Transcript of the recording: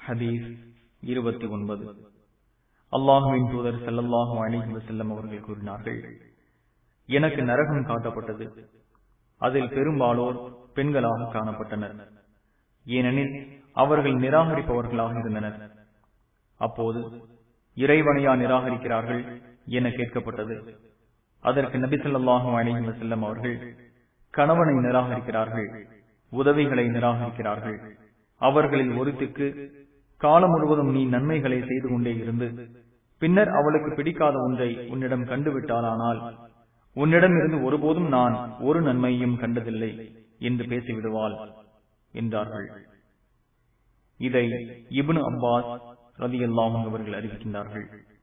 ஹதீஸ் இருபத்தி ஒன்பது அல்லாஹுவின் தூதர் செல்லல்லாஹு அணிஹி வசல்லம் அவர்கள் கூறினார்கள் எனக்கு நரகம் காட்டப்பட்டது அதில் பெரும்பாலோர் பெண்களாக காணப்பட்டனர் ஏனெனில் அவர்கள் நிராகரிப்பவர்களாக இருந்தனர் அப்போது இறைவனையா நிராகரிக்கிறார்கள் என கேட்கப்பட்டது அதற்கு நபி சொல்லாஹு அணிஹி வசல்லம் அவர்கள் கணவனை நிராகரிக்கிறார்கள் உதவிகளை நிராகரிக்கிறார்கள் அவர்களில் ஒருத்திக்கு காலம் முழுவதும் நீ நன்மைகளை செய்து கொண்டே இருந்து பின்னர் அவளுக்கு பிடிக்காத ஒன்றை உன்னிடம் கண்டுவிட்டாலானால் உன்னிடம் இருந்து ஒருபோதும் நான் ஒரு நன்மையும் கண்டதில்லை என்று பேசிவிடுவாள் என்றார்கள் இதை இப்னு அப்பாஸ் ரதி அல்லாஹும் அவர்கள் அறிவிக்கின்றார்கள்